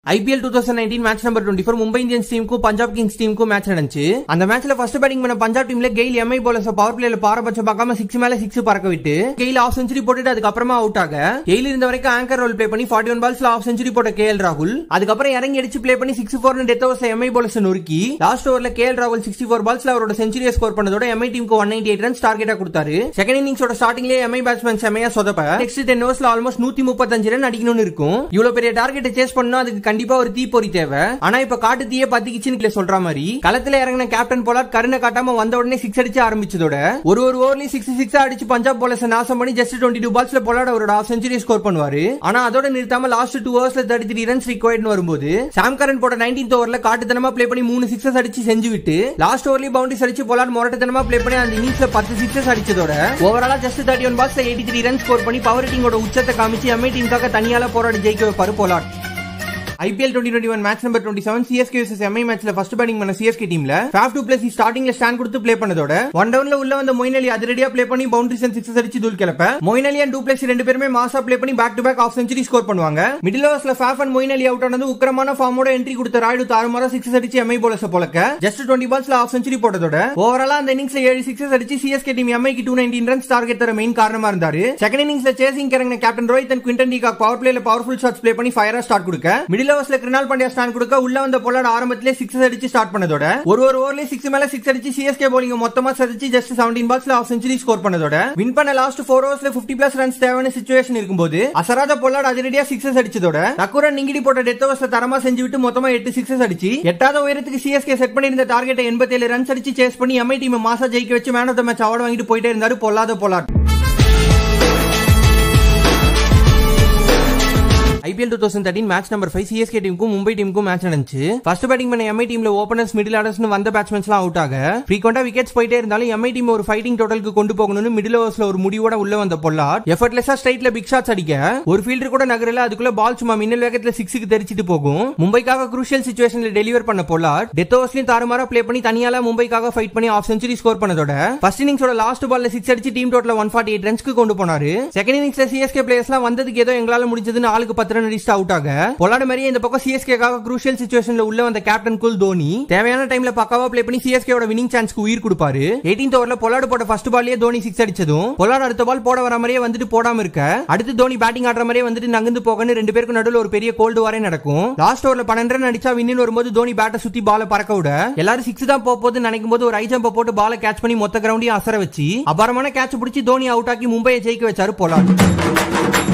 IPL two thousand nineteen match number twenty four Mumbai Indians டீமுக்கும் Punjab Kings டீமுக்கும் match நடந்துச்சு அந்த மேட்ச்ல ஃபர்ஸ்ட் பேட்டிங் பண்ண பஞ்சாப் டீம்ல கெயில் எம்ஐ போலர்ஸ் பவர் பிளேல பாரபட்சம் பார்க்காம சிக்ஸ் மேல சிக்ஸ் பறக்க விட்டு கெயில் ஆஃப் செஞ்சுரி போட்டுட்டு அதுக்கப்புறமா அவுட் ஆக கெயில் இருந்த வரைக்கும் ஆங்கர் ரோல் ப்ளே பண்ணி ஃபார்ட்டி ஒன் பால்ஸ்ல ஆஃப் செஞ்சுரி போட்ட கே எல் ராகுல் அதுக்கப்புறம் இறங்கி அடிச்சு ப்ளே பண்ணி சிக்ஸ் ஃபோர் டெத் ஓவர்ஸ்ல எம்ஐ போலர்ஸ் நொறுக்கி லாஸ்ட் ஓவர்ல கே எல் ராகுல் சிக்ஸ்டி ஃபோர் பால்ஸ்ல அவரோட செஞ்சுரியை ஸ்கோர் பண்ணதோட எம்ஐ டீமுக்கு ஒன் நைன்டி எயிட் ரன்ஸ் டார்கெட்டா கொடுத்தாரு செகண்ட் இன்னிங்ஸோட ஸ்டார்டிங்லேயே எம்ஐ பேட்ஸ்மேன் செமையா சொதப்ப நெக்ஸ்ட் டென் ஓவர்ஸ்ல ஆல்மோஸ்ட் நூத்தி முப்பத்தஞ்சு ரன் அடிக்கணும்னு இருக்கும் இவ்வளவு பெரிய டார்கெட்டை சேஸ் பண்ணா அதுக்கு கண்டிப்பா ஒரு தீப்பொறி தேவை ஆனா இப்ப காட்டு தீயே பத்திக்கிச்சுன்னு சொல்ற மாதிரி களத்துல இறங்கின கேப்டன் போலார் கருணை காட்டாம வந்த உடனே சிக்ஸ் அடிச்சு ஆரம்பிச்சதோட ஒரு ஒரு ஓவர்லயும் சிக்ஸ் சிக்ஸ் அடிச்சு பஞ்சாப் போலர்ஸ் நாசம் பண்ணி ஜஸ்ட் டுவெண்ட்டி டூ பால்ஸ்ல போலாட் அவரோட ஆஃப் செஞ்சுரி ஸ்கோர் பண்ணுவாரு ஆனா அதோட நிறுத்தாம லாஸ்ட் டூ ஓவர்ஸ்ல தேர்ட்டி த்ரீ ரன்ஸ் ரிக்வயர்ட்னு வரும்போது சாம் கரன் போட்ட நைன்டீன்த் ஓவர்ல காட்டுத்தனமா ப்ளே பண்ணி மூணு சிக்ஸஸ் அடிச்சு செஞ்சு விட்டு லாஸ்ட் ஓவர்லயும் பவுண்டரிஸ் அடிச்சு போலாட் மொரட்டத்தனமா ப்ளே பண்ணி அந்த இன்னிங்ஸ்ல பத்து சிக்ஸஸ் அடிச்சதோட ஓவராலா ஜஸ்ட் தேர்ட்டி ஒன் பால்ஸ்ல எயிட்டி த்ரீ ரன் ஸ்கோர் பண்ணி பவர் டீமோட உச்சத்தை காமிச்சு எம்ஐ டீமுக்காக தனியால போராடி ஜெயிக்க வைப்பாரு Pollard IPL twenty twenty one match number twenty seven CSK versus MI மேட்ச்ல ஃபர்ஸ்ட் பேட்டிங் பண்ண சிஎஸ்கே டீம்ல ஃபேஃப் டூ பிளஸ் ஸ்டார்டிங்ல ஸ்டாண்ட் கொடுத்து ப்ளே பண்ணதோட ஒன் டவுன்ல உள்ள வந்த மொயின் அலி அதிரடியா ப்ளே பண்ணி பவுண்டரிஸ் அண்ட் சிக்ஸஸ் அடிச்சு தூள் கிளப்ப Moeen Ali and du Plessis ரெண்டு பேருமே மாசா ப்ளே பண்ணி back to back half century score பண்ணுவாங்க மிடில் ஓவர்ஸ்ல Faf and Moeen Ali out ஆனது உக்கிரமான ஃபார்மோட என்ட்ரி கொடுத்த ராய்டு தாறுமாறா சிக்ஸஸ் அடிச்சு எம்ஐ போலர்ஸ் போலக்க ஜஸ்ட் டுவெண்ட்டி பால்ஸ்ல ஆஃப் செஞ்சுரி போட்டதோட ஓவராலா அந்த இன்னிங்ஸ்ல ஏழு சிக்ஸஸ் அடிச்சு சிஎஸ்கே டீம் எம்ஐக்கு டூ நைன்டீன் ரன்ஸ் டார்கெட் தர மெயின் காரணமா இருந்தாரு செகண்ட் இன்னிங்ஸ்ல சேசிங் இறங்கின captain Rohit and Quinton de பவர் பிளேல பவர்ஃபுல் ஷாட்ஸ் ப்ளே பண்ணி ஃபயரா ஸ்டார்ட் கொடுக்க மிடில் ஓவர்ஸ்ல கிருணால் பாண்டியா ஸ்டாண்ட் கொடுக்க உள்ள வந்த பொல்லாட் ஆரம்பத்திலே சிக்ஸ் அடிச்சு ஸ்டார்ட் பண்ணதோட ஒரு ஒரு ஓவர்லயே சிக்ஸ் மேல சிக்ஸ் அடிச்சு சிஎஸ்கே போலிங் மொத்தமா சதிச்சு ஜஸ்ட் செவன்டீன் பால்ஸ்ல ஆஃப் செஞ்சுரி ஸ்கோர் பண்ணதோட வின் பண்ண லாஸ்ட் ஃபோர் ஓவர்ஸ்ல பிப்டி பிளஸ் ரன்ஸ் தேவையான சுச்சுவேஷன் இருக்கும்போது அசராஜா பொல்லாட் அதிரடியா சிக்ஸஸ் அடிச்சதோட தக்குரன் நிங்கிடி போட்ட டெத் ஓவர்ஸ்ல தரமா செஞ்சு விட்டு மொத்தமா எட்டு சிக்ஸஸ் அடிச்சு எட்டாவது உயரத்துக்கு சிஎஸ்கே செட் பண்ணியிருந்த டார்கெட்டை எண்பத்தி ஏழு ரன்ஸ் அடிச்சு சேஸ் பண்ணி எம்ஐ டீம் மாசா ஜெயிக்க வச்சு man of the match award வாங்கிட்டு போயிட்டே இருந்தாரு பொல்லாத Pollard IPL two thousand thirteen match number five CSK டீமுக்கும் மும்பை டீமுக்கும் மேட்ச் நடந்துச்சு ஃபர்ஸ்ட் பேட்டிங் பண்ண எம்ஐ டீம்ல ஓபனர்ஸ் மிடில் ஆர்டர்ஸ் வந்த பேட்ஸ்மேன்ஸ் எல்லாம் அவுட் ஆக ஃப்ரீக்வெண்டா விக்கெட்ஸ் போயிட்டே இருந்தாலும் எம்ஐ டீம் ஒரு ஃபைட்டிங் டோட்டலுக்கு கொண்டு போகணும்னு மிடில் ஓவர்ஸ்ல ஒரு முடிவோட உள்ள வந்த பொல்லாட் எஃபர்ட்லெஸ்ஸா ஸ்ட்ரைட்ல பிக் ஷாட்ஸ் அடிக்க ஒரு ஃபீல்டர் கூட நகரல அதுக்குள்ள பால் சும்மா மின்னல் வேகத்துல சிக்ஸுக்கு தெரிச்சிட்டு போகும் மும்பைக்காக குரூஷியல் சுச்சுவேஷன்ல டெலிவர் பண்ண பொல்லாட் டெத் ஓவர்ஸ்லயும் தாறுமாறா ப்ளே பண்ணி தனியால மும்பைக்காக ஃபைட் பண்ணி ஆஃப் செஞ்சுரி ஸ்கோர் பண்ணதோட ஃபர்ஸ்ட் இன்னிங்ஸோட லாஸ்ட் பால்ல சிக்ஸ் அடிச்சு team total one forty eight ரன்ஸ்க்கு கொண்டு போனாரு செகண்ட் இன்னிங்ஸ்ல சிஎஸ்கே பிளேயர்ஸ்லாம் வந்ததுக்கு ஏதோ எங்களால முடிஞ்சதுன்னு ஆளுக்கு பத்து ரன் அடிச்சு அவுட் ஆக பொலாட மாதிரியே இந்த பக்கம் சிஎஸ்கேக்காக குரூஷியல் சுச்சுவேஷன்ல உள்ள வந்த கேப்டன் குல் தோனி தேவையான டைம்ல பக்காவா ப்ளே பண்ணி சிஎஸ்கேவோட வினிங் சான்ஸ்க்கு உயிர் கொடுப்பாரு எயிட்டீன் ஓவர்ல பொலாடு போட்ட ஃபர்ஸ்ட் பால்லயே தோனி சிக்ஸ் அடிச்சதும் பொலாடு அடுத்த பால் போட வர மாதிரியே வந்துட்டு போடாம இருக்க அடுத்து தோனி பேட்டிங் ஆடுற மாதிரியே வந்துட்டு நகர்ந்து போகன்னு ரெண்டு பேருக்கு நடுவில் ஒரு பெரிய கோல்டு வாரே நடக்கும் லாஸ்ட் ஓவர்ல பன்னெண்டு ரன் அடிச்சா வின்னு வரும்போது தோனி பேட்டை சுத்தி பால பறக்க விட எல்லாரும் சிக்ஸ் தான் போகுது நினைக்கும் போது ஒரு ஐ ஜம்ப போட்டு பால கேட்ச் பண்ணி மொத்த கிரவுண்டையும் அசர வச்சு அபாரமான கேட்ச் பிடிச்சி தோனி அவுட் ஆக்கி மும்பையை ஜெயிக்க வச்சாரு பொலாட்